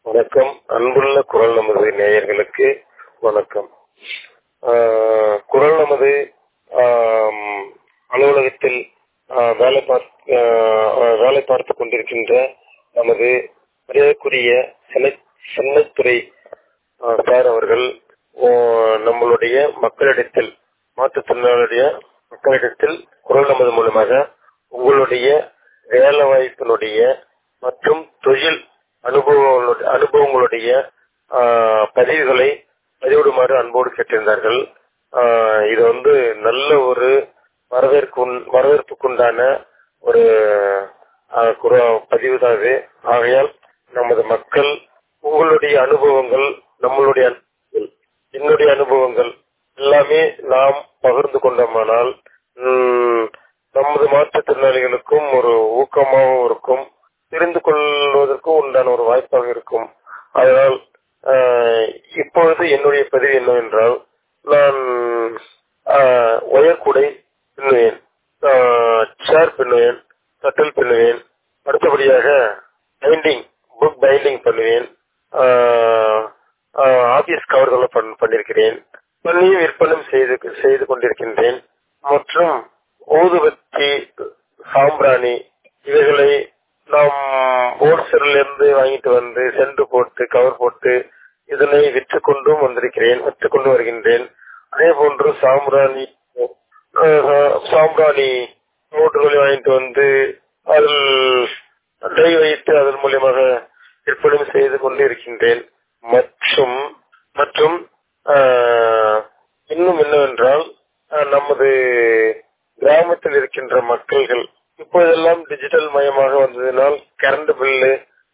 வணக்கம் அன்புள்ள குரல் நமது நேயர்களுக்கு வணக்கம் ஆஹ் குரல் நமது ஆம், அலுவலகத்தில் ஆஹ், வேலை பார்த்து ஆஹ், வேலை பார்த்து கொண்டிருக்கின்ற நமது மரியாதைக்குரிய சென்னை- சென்னைத்துறை ஆஹ், சார் அவர்கள் ஓ, நம்மளுடைய மக்களிடத்தில் மாற்றுத்திறனாளுடைய மக்களிடத்தில் குரல் நமது மூலமாக உங்களுடைய வேலை வாய்ப்பினுடைய மற்றும் தொழில் அனுபவங்களுடைய அனுபவங்களுடைய ஆஹ், பதிவுகளை பதிவிடுமாறு அன்போடு கேட்டிருந்தார்கள் ஆஹ், இது வந்து நல்ல ஒரு வரவேற்பு வரவேற்புக்குண்டான ஒரு ஆஹ், குர- பதிவுதான் இது ஆகையால் நமது மக்கள் உங்களுடைய அனுபவங்கள் நம்மளுடைய அனுபவங்கள், என்னுடைய அனுபவங்கள் எல்லாமே நாம் பகிர்ந்து கொண்டோமானால் ம், நமது மாற்றுத்திறனாளிகளுக்கும் ஒரு ஊக்கமாகவும் இருக்கும் தெரிந்து கொள்வதற்கும் உண்டான ஒரு வாய்ப்பாக இருக்கும் அதனால் ஆஹ், இப்பொழுது என்னுடைய பதிவு என்னவென்றால் நான் ஆஹ், ஒயர்கூடை பின்னுவேன் ஆஹ், சேர் பின்னுவேன் கட்டில் பின்னுவேன் அடுத்தபடியாக பைண்டிங் புக் பைண்டிங் பண்ணுவேன் ஆஹ், ஆஹ், ஆபீஸ் கவர்களை பண்- பண்ணியிருக்கிறேன் பண்ணிய விற்பனை செய்து செய்து கொண்டிருக்கின்றேன் மற்றும் ஊதுபத்தி சாம்பிராணி இவைகளை நாம் ஹோல்சேல்ல இருந்து வாங்கிட்டு வந்து சென்று போட்டு கவர் போட்டு இதனை விற்று கொண்டும் வந்திருக்கிறேன் விற்று கொண்டு வருகின்றேன் அதே போன்று சாம்பிராணி ஆஹ், சாம்பிராணி நோட்டுகளை வாங்கிட்டு வந்து அதில் டை வைத்து அதன் மூலியமாக விற்பனை செய்து கொண்டு இருக்கின்றேன் மற்றும் மற்றும் ஆஹ், இன்னும் என்னவென்றால் ஆஹ், நமது கிராமத்தில் இருக்கின்ற மக்கள்கள் இப்போதெல்லாம் டிஜிட்டல் மயமாக வந்ததினால் கரண்ட் பில்லு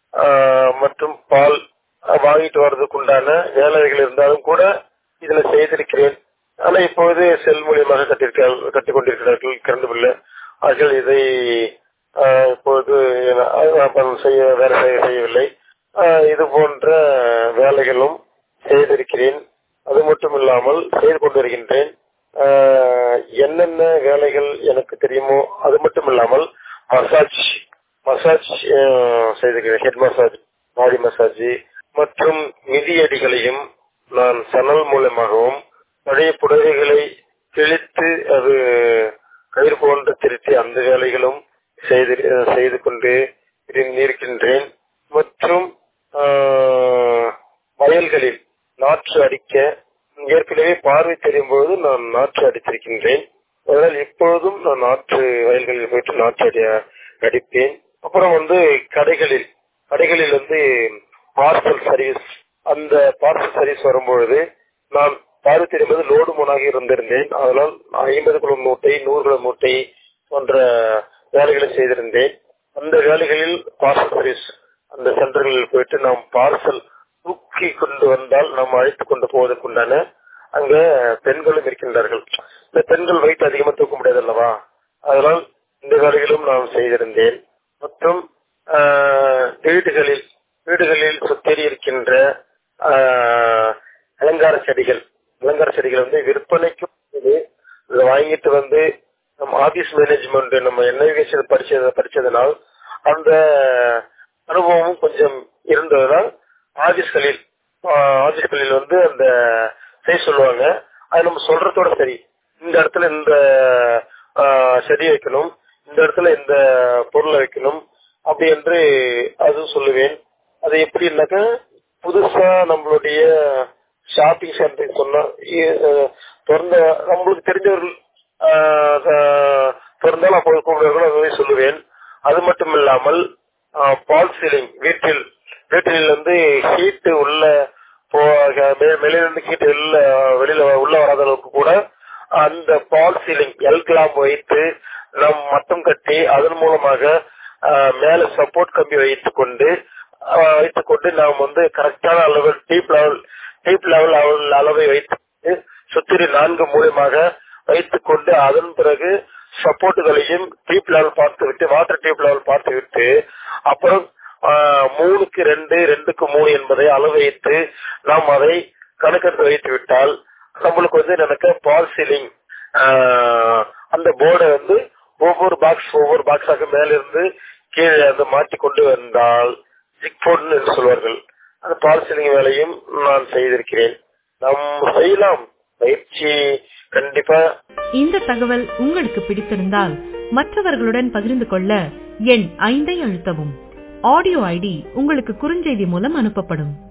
மற்றும் பால் ஆஹ், வாங்கிட்டு வர்றதுக்கு உண்டான வேலைகள் இருந்தாலும் கூட இதுல செய்திருக்கிறேன் ஆனா இப்போது செல் மூலியமாக கட்டியிருக்க கட்டிக் கொண்டிருக்கிறார்கள் கரண்ட் பில்லு ஆகிய இதை ஆஹ், இப்போது நான் செய்ய வேலை செய்ய செய்யவில்லை ஆஹ், இது போன்ற வேலைகளும் செய்திருக்கிறேன் அது மட்டும் இல்லாமல் செய்து கொண்டு வருகின்றேன் ஆஹ், என்னென்ன வேலைகள் எனக்கு தெரியுமோ அது மட்டும் இல்லாமல் மசாஜ் மசாஜ் ஆஹ், செய்திருக்கிறேன் ஹெட் மசாஜ் பாடி மசாஜ் மற்றும் மிதியடிகளையும் நான் சணல் மூலமாகவும் பழைய புடவைகளை கிழித்து அது கயிறு போன்று திருத்தி அந்த வேலைகளும் செய்து செய்து கொண்டு இரு- இருக்கின்றேன் மற்றும் ஆஹ், வயல்களில் நாற்று அடிக்க ஏற்கனவே பார்வை தெரியும் பொழுது நான் நாற்று அடித்திருக்கின்றேன் அதனால் இப்பொழுதும் நான் நாற்று வயல்களில் போயிட்டு நாற்று அடி அடிப்பேன் அப்புறம் வந்து கடைகளில் கடைகளில் வந்து பார்சல் சர்வீஸ் அந்த பார்சல் சர்வீஸ் வரும்பொழுது நான் பார்வை தெரியும் போது லோடு மூணாக இருந்திருந்தேன் அதனால் ஐம்பது கிலோ மூட்டை நூறு கிலோ மூட்டை போன்ற வேலைகளை செய்திருந்தேன் அந்த வேலைகளில் பார்சல் சர்வீஸ் அந்த சென்டர்களில் போயிட்டு நாம் பார்சல் தூக்கி கொண்டு வந்தால் நாம் அழைத்து கொண்டு போவதற்குண்டான அங்க பெண்களும் இருக்கின்றார்கள் இந்த பெண்கள் வயிற்று அதிகமா தூக்க முடியாது அல்லவா அதனால் இந்த வேலைகளும் நான் செய்திருந்தேன் மற்றும் ஆஹ், வீடுகளில் வீடுகளில் சுத்தேறி இருக்கின்ற ஆஹ், அலங்கார செடிகள் அலங்கார செடிகள் வந்து விற்பனைக்கும் இருக்குது. இதை வாங்கிட்டு வந்து நம்ம ஆபீஸ் மேனேஜ்மெண்ட் நம்ம என்ன படிச்சது படிச்சதுனால் அந்த அனுபவமும் கொஞ்சம் இருந்ததுனால் ஆபீஸ்களில் ஆஹ், ஆபீஸ்களில் வந்து அந்த செய்ய சொல்லுவாங்க அது நம்ம சொல்றதோட சரி இந்த இடத்துல இந்த ஆஹ், செடி வைக்கணும் இந்த இடத்துல இந்த பொருளை வைக்கணும் அப்படி என்று அதுவும் சொல்லுவேன் அது எப்படின்னாக்கா புதுசா நம்மளுடைய ஷாப்பிங் சென்டர் சொன்னா இ- அஹ், திறந்த நம்மளுக்கு தெரிஞ்சவர்கள் ஆஹ், ஆஹ், திறந்தாலும் அப்போது கூப்பிடுவார்கள் அதுவே சொல்லுவேன் அது மட்டும் இல்லாமல் பால் சீலிங் வீட்டில் வீட்டில் வந்து ஹீட் உள்ள வெளியிலிருந்து ஹீட் உள்ள வெளியில உள்ள வராத அளவுக்கு கூட அந்த பால் சீலிங் எல் கிளாம் வைத்து நாம் மட்டம் கட்டி அதன் மூலமாக ஆஹ், மேல சப்போர்ட் கம்பி வைத்துக் கொண்டு ஆஹ், வைத்துக் கொண்டு நாம் வந்து கரெக்டான அளவு டீப் லெவல் டீப் லெவல் அளவை வைத்து சுத்திரி நான்கு மூலியமாக வைத்துக் கொண்டு அதன் பிறகு சப்போர்ட்டுகளையும் டீப் லெவல் பார்த்து விட்டு வாட்டர் டீப் லெவல் பார்த்து விட்டு அப்புறம் ஆஹ், மூணுக்கு ரெண்டு ரெண்டுக்கு மூணு என்பதை அளவு வைத்து நாம் அதை கணக்கெடுத்து வைத்து விட்டால் நம்மளுக்கு வந்து எனக்கு பால் சீலிங் அந்த போர்டை வந்து ஒவ்வொரு பாக்ஸ் ஒவ்வொரு பாக்ஸாக மேலிருந்து கீழே வந்து மாட்டி கொண்டு வந்தால் ஜிக் போர்டுன்னு என்று சொல்வார்கள் அந்த பால் செல்லிங் வேலையும் நான் செய்திருக்கிறேன் நாம் செய்யலாம் பயிற்சி கண்டிப்பா இந்த தகவல் உங்களுக்கு பிடித்திருந்தால் மற்றவர்களுடன் பகிர்ந்து கொள்ள எண் ஐந்தை அழுத்தவும் ஆடியோ ஐடி உங்களுக்கு குறுஞ்செய்தி மூலம் அனுப்பப்படும்